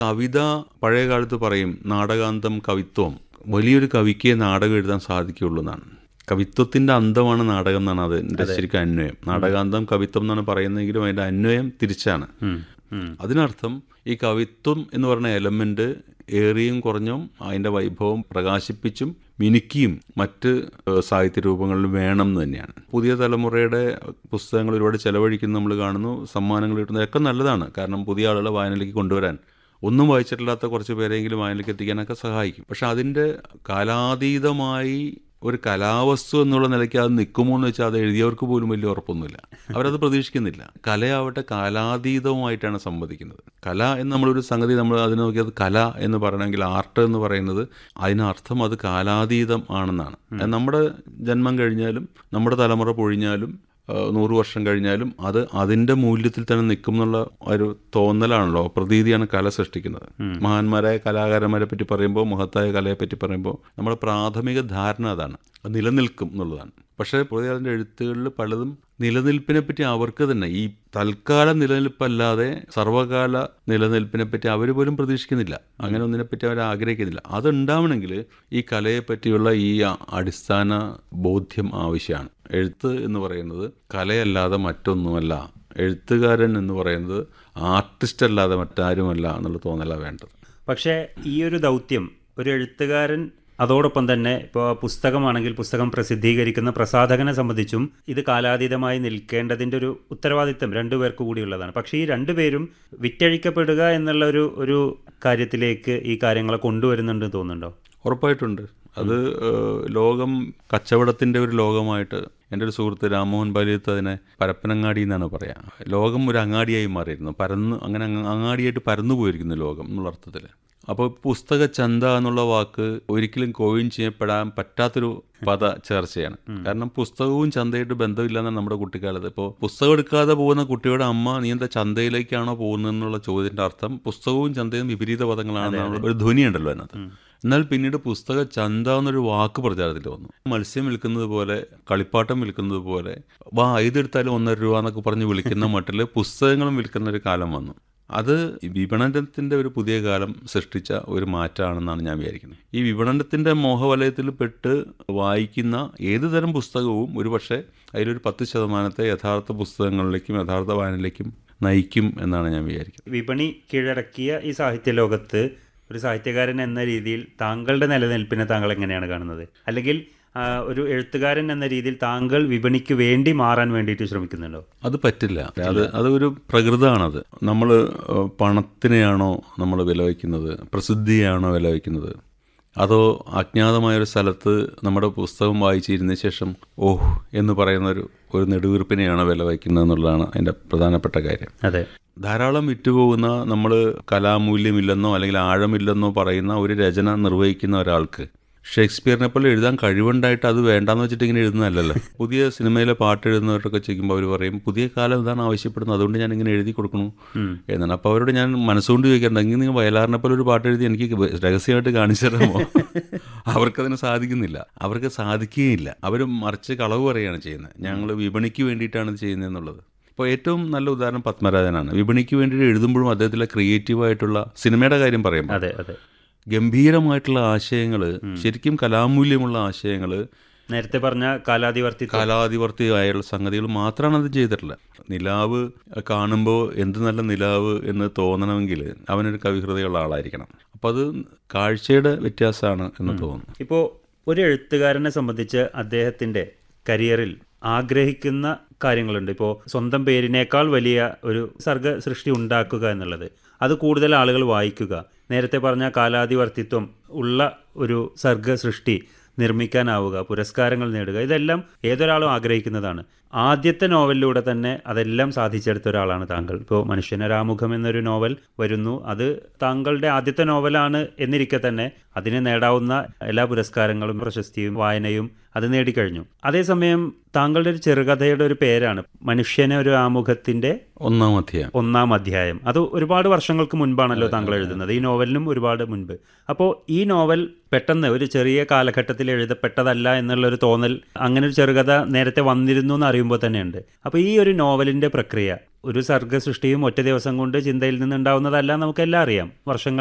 കവിത പഴയ കാലത്ത് പറയും നാടകാന്തം കവിത്വം വലിയൊരു കവിക്ക് നാടകം എഴുതാൻ സാധിക്കുള്ളൂ എന്നാണ് കവിത്വത്തിന്റെ അന്തമാണ് നാടകം എന്നാണ് അതിന്റെ ശരിക്കും അന്വയം നാടകാന്തം കവിത്വം എന്നാണ് പറയുന്നതെങ്കിലും അതിന്റെ അന്വയം തിരിച്ചാണ് ഉം, ഉം. അതിനർത്ഥം ഈ കവിത്വം എന്ന് പറയുന്ന എലമെന്റ് ഏറിയും കുറഞ്ഞും അതിന്റെ വൈഭവം പ്രകാശിപ്പിച്ചും മിനുക്കിയും മറ്റ് ഏഹ്, സാഹിത്യ രൂപങ്ങളിലും വേണം എന്ന് തന്നെയാണ് പുതിയ തലമുറയുടെ പുസ്തകങ്ങൾ ഒരുപാട് ചെലവഴിക്കുന്നത് നമ്മൾ കാണുന്നു സമ്മാനങ്ങൾ കിട്ടുന്നത് ഒക്കെ നല്ലതാണ് കാരണം പുതിയ ആളുകളെ വായനയിലേക്ക് കൊണ്ടുവരാൻ ഒന്നും വായിച്ചിട്ടില്ലാത്ത കുറച്ച് പേരെങ്കിലും വായനയിലേക്ക് എത്തിക്കാനൊക്കെ സഹായിക്കും പക്ഷെ അതിൻ്റെ കാലാതീതമായി ഒരു കലാവസ്തു എന്നുള്ള നിലയ്ക്ക് അത് നിൽക്കുമോ എന്ന് വെച്ചാൽ അത് എഴുതിയവർക്ക് പോലും വലിയ ഉറപ്പൊന്നുമില്ല അവരത് പ്രതീക്ഷിക്കുന്നില്ല കലയാവട്ടെ കാലാതീതമായിട്ടാണ് സംവദിക്കുന്നത് കല എന്ന് നമ്മളൊരു സംഗതി നമ്മൾ അതിനെ നോക്കിയത് കല എന്ന് പറയണമെങ്കിൽ ആർട്ട് എന്ന് പറയുന്നത് അതിനർത്ഥം അത് കാലാതീതം ആണെന്നാണ് നമ്മുടെ ജന്മം കഴിഞ്ഞാലും നമ്മുടെ തലമുറ പൊഴിഞ്ഞാലും ആ, നൂറ് വർഷം കഴിഞ്ഞാലും അത് അതിൻ്റെ മൂല്യത്തിൽ തന്നെ നിൽക്കും എന്നുള്ള ഒരു തോന്നലാണല്ലോ പ്രതീതിയാണ് കല സൃഷ്ടിക്കുന്നത് മഹാന്മാരായ കലാകാരന്മാരെ പറ്റി പറയുമ്പോൾ മഹത്തായ കലയെ പറ്റി പറയുമ്പോൾ നമ്മുടെ പ്രാഥമിക ധാരണ അതാണ് അത് നിലനിൽക്കും എന്നുള്ളതാണ് പക്ഷേ പുതിയ എഴുത്തുകളിൽ പലതും നിലനിൽപ്പിനെ പറ്റി അവർക്ക് തന്നെ ഈ തൽക്കാല നിലനിൽപ്പല്ലാതെ സർവകാല നിലനിൽപ്പിനെ പറ്റി അവർ പോലും പ്രതീക്ഷിക്കുന്നില്ല അങ്ങനെ ഒന്നിനെപ്പറ്റി അവർ ആഗ്രഹിക്കുന്നില്ല അതുണ്ടാവണമെങ്കിൽ ഈ കലയെ പറ്റിയുള്ള ഈ അ- അടിസ്ഥാന ബോധ്യം ആവശ്യമാണ് എഴുത്ത് എന്ന് പറയുന്നത് കലയല്ലാതെ മറ്റൊന്നുമല്ല എഴുത്തുകാരൻ എന്ന് പറയുന്നത് ആർട്ടിസ്റ്റ് അല്ലാതെ മറ്റാരുമല്ല എന്നുള്ള തോന്നലാണ് വേണ്ടത് പക്ഷേ ഈ ഒരു ദൗത്യം ഒരു എഴുത്തുകാരൻ അതോടൊപ്പം തന്നെ ഇപ്പോൾ പുസ്തകമാണെങ്കിൽ പുസ്തകം പ്രസിദ്ധീകരിക്കുന്ന പ്രസാധകനെ സംബന്ധിച്ചും ഇത് കാലാതീതമായി നിൽക്കേണ്ടതിൻ്റെ ഒരു ഉത്തരവാദിത്തം രണ്ടുപേർക്ക് കൂടിയുള്ളതാണ് പക്ഷേ ഈ രണ്ടുപേരും വിറ്റഴിക്കപ്പെടുക എന്നുള്ള ഒരു ഒരു കാര്യത്തിലേക്ക് ഈ കാര്യങ്ങളെ കൊണ്ടുവരുന്നുണ്ട് തോന്നുന്നുണ്ടോ ഉറപ്പായിട്ടുണ്ട് അത് ഏഹ്, ലോകം കച്ചവടത്തിൻ്റെ ഒരു ലോകമായിട്ട് എൻ്റെ ഒരു സുഹൃത്ത് രാമോഹൻ ബാലിയത്ത് അതിനെ പരപ്പനങ്ങാടി എന്നാണ് പറയുക ലോകം ഒരു അങ്ങാടിയായി മാറിയിരുന്നു പരന്ന് അങ്ങനെ അങ്ങ് അങ്ങാടിയായിട്ട് പരന്നു പോയിരിക്കുന്നു ലോകം എന്നുള്ള അർത്ഥത്തിൽ അപ്പോൾ പുസ്തക ചന്ത എന്നുള്ള വാക്ക് ഒരിക്കലും കോയിൻ ചെയ്യപ്പെടാൻ പറ്റാത്തൊരു പദ ചേർച്ചയാണ് കാരണം പുസ്തകവും ചന്തയായിട്ട് ബന്ധമില്ലെന്നാണ് നമ്മുടെ കുട്ടിക്കാലത്ത് ഇപ്പോൾ പുസ്തകം എടുക്കാതെ പോകുന്ന കുട്ടിയുടെ അമ്മ നീ എന്താ ചന്തയിലേക്കാണോ പോകുന്നതെന്നുള്ള ചോദ്യത്തിന്റെ അർത്ഥം പുസ്തകവും ചന്തയും വിപരീത പദങ്ങളാണെന്നുള്ള ഒരു ധ്വനിയുണ്ടല്ലോ അതിനകത്ത് എന്നാൽ പിന്നീട് പുസ്തക ചന്ത എന്നൊരു വാക്ക് പ്രചാരത്തിൽ വന്നു മത്സ്യം വിൽക്കുന്നത് പോലെ കളിപ്പാട്ടം വിൽക്കുന്നത് പോലെ വാ ഇതെടുത്താലും ഒന്നര രൂപ എന്നൊക്കെ പറഞ്ഞ് വിളിക്കുന്ന മട്ടിൽ പുസ്തകങ്ങളും വിൽക്കുന്ന ഒരു കാലം വന്നു അത് ഈ വിപണനത്തിന്റെ ഒരു പുതിയ കാലം സൃഷ്ടിച്ച ഒരു മാറ്റമാണെന്നാണ് ഞാൻ വിചാരിക്കുന്നത് ഈ വിപണനത്തിന്റെ മോഹവലയത്തിൽ പെട്ട് വായിക്കുന്ന ഏത് തരം പുസ്തകവും ഒരുപക്ഷെ അതിലൊരു പത്ത് ശതമാനത്തെ യഥാർത്ഥ പുസ്തകങ്ങളിലേക്കും യഥാർത്ഥ വായനയിലേക്കും നയിക്കും എന്നാണ് ഞാൻ വിചാരിക്കുന്നത് വിപണി കീഴടക്കിയ ഈ സാഹിത്യ ലോകത്ത് ഒരു സാഹിത്യകാരൻ എന്ന രീതിയിൽ താങ്കളുടെ നിലനിൽപ്പിനെ താങ്കൾ എങ്ങനെയാണ് കാണുന്നത് അല്ലെങ്കിൽ ആ, ഒരു എഴുത്തുകാരൻ എന്ന രീതിയിൽ താങ്കൾ വിപണിക്ക് വേണ്ടി മാറാൻ വേണ്ടിയിട്ട് ശ്രമിക്കുന്നുണ്ടോ അത് പറ്റില്ല അത് അത് ഒരു പ്രകൃതമാണത് നമ്മൾ പണത്തിനെയാണോ നമ്മൾ വില വയ്ക്കുന്നത് പ്രസിദ്ധിയാണോ വില വയ്ക്കുന്നത് അതോ അജ്ഞാതമായ ഒരു സ്ഥലത്ത് നമ്മുടെ പുസ്തകം വായിച്ചിരുന്ന ശേഷം ഓഹ് എന്ന് പറയുന്ന ഒരു ഒരു നെടുവീർപ്പിനെയാണോ വില വയ്ക്കുന്നത് എന്നുള്ളതാണ് അതിൻ്റെ പ്രധാനപ്പെട്ട കാര്യം അതെ ധാരാളം വിറ്റുപോകുന്ന നമ്മൾ കലാമൂല്യമില്ലെന്നോ അല്ലെങ്കിൽ ആഴമില്ലെന്നോ പറയുന്ന ഒരു രചന നിർവഹിക്കുന്ന ഒരാൾക്ക് ഷേക്സ്പിയറിനെ പോലെ എഴുതാൻ കഴിവുണ്ടായിട്ട് അത് വേണ്ടാന്ന് വെച്ചിട്ട് ഇങ്ങനെ എഴുതുന്നതല്ലല്ലോ പുതിയ സിനിമയിലെ പാട്ട് എഴുതുന്നവരൊക്കെ ചെയ്യുമ്പോൾ അവർ പറയും പുതിയ കാലം ഇതാണ് ആവശ്യപ്പെടുന്നത് അതുകൊണ്ട് ഞാൻ ഇങ്ങനെ എഴുതി കൊടുക്കണു എന്നാണ് അപ്പോൾ അവരോട് ഞാൻ മനസ്സുകൊണ്ട് ചോദിക്കേണ്ട എങ്കിൽ നിങ്ങൾ വയലാറിനെ പോലെ ഒരു പാട്ട് എഴുതി എനിക്ക് രഹസ്യമായിട്ട് കാണിച്ചു തരാമോ അവർക്കതിന് സാധിക്കുന്നില്ല അവർക്ക് സാധിക്കുകയില്ല അവർ മറിച്ച് കളവ് പറയുകയാണ് ചെയ്യുന്നത് ഞങ്ങൾ വിപണിക്ക് വേണ്ടിയിട്ടാണ് ഇത് ചെയ്യുന്നത് എന്നുള്ളത് ഇപ്പോൾ ഏറ്റവും നല്ല ഉദാഹരണം പത്മരാജനാണ് വിപണിക്ക് വേണ്ടിയിട്ട് എഴുതുമ്പോഴും അദ്ദേഹത്തിലെ ക്രിയേറ്റീവായിട്ടുള്ള സിനിമയുടെ കാര്യം പറയുമ്പോൾ അതെ അതെ ഗംഭീരമായിട്ടുള്ള ആശയങ്ങൾ ശരിക്കും കലാമൂല്യമുള്ള ആശയങ്ങൾ നേരത്തെ പറഞ്ഞ കാലാതിവർത്തി കാലാധിവർത്തിയായുള്ള സംഗതികൾ മാത്രമാണ് അത് ചെയ്തിട്ടുള്ളത് നിലാവ് കാണുമ്പോൾ എന്ത് നല്ല നിലാവ് എന്ന് തോന്നണമെങ്കിൽ അവനൊരു കവിഹൃദയുള്ള ആളായിരിക്കണം അപ്പം അത് കാഴ്ചയുടെ വ്യത്യാസമാണ് എന്ന് തോന്നുന്നു ഇപ്പോൾ ഒരു എഴുത്തുകാരനെ സംബന്ധിച്ച് അദ്ദേഹത്തിൻ്റെ കരിയറിൽ ആഗ്രഹിക്കുന്ന കാര്യങ്ങളുണ്ട് ഇപ്പോൾ സ്വന്തം പേരിനേക്കാൾ വലിയ ഒരു സർഗ സൃഷ്ടി ഉണ്ടാക്കുക എന്നുള്ളത് അത് കൂടുതൽ ആളുകൾ വായിക്കുക നേരത്തെ പറഞ്ഞ കാലാതിവർത്തിത്വം ഉള്ള ഒരു സർഗ സൃഷ്ടി നിർമ്മിക്കാനാവുക പുരസ്കാരങ്ങൾ നേടുക ഇതെല്ലാം ഏതൊരാളും ആഗ്രഹിക്കുന്നതാണ് ആദ്യത്തെ നോവലിലൂടെ തന്നെ അതെല്ലാം സാധിച്ചെടുത്ത ഒരാളാണ് താങ്കൾ ഇപ്പോൾ മനുഷ്യനൊരാമുഖം എന്നൊരു നോവൽ വരുന്നു അത് താങ്കളുടെ ആദ്യത്തെ നോവലാണ് എന്നിരിക്കെ തന്നെ അതിന് നേടാവുന്ന എല്ലാ പുരസ്കാരങ്ങളും പ്രശസ്തിയും വായനയും അത് നേടിക്കഴിഞ്ഞു അതേസമയം താങ്കളുടെ ഒരു ചെറുകഥയുടെ ഒരു പേരാണ് മനുഷ്യനെ ഒരു ആമുഖത്തിന്റെ ഒന്നാം അധ്യായം ഒന്നാം അധ്യായം അത് ഒരുപാട് വർഷങ്ങൾക്ക് മുൻപാണല്ലോ താങ്കൾ എഴുതുന്നത് ഈ നോവലിനും ഒരുപാട് മുൻപ് അപ്പോൾ ഈ നോവൽ പെട്ടെന്ന് ഒരു ചെറിയ കാലഘട്ടത്തിൽ എഴുതപ്പെട്ടതല്ല എന്നുള്ളൊരു തോന്നൽ അങ്ങനെ ഒരു ചെറുകഥ നേരത്തെ വന്നിരുന്നു എന്ന് അറിയുമ്പോൾ തന്നെയുണ്ട് അപ്പോൾ ഈ ഒരു നോവലിന്റെ പ്രക്രിയ ഒരു സർഗ സൃഷ്ടിയും ഒറ്റ ദിവസം കൊണ്ട് ചിന്തയിൽ നിന്നുണ്ടാവുന്നതല്ല നമുക്കെല്ലാം അറിയാം വർഷങ്ങൾ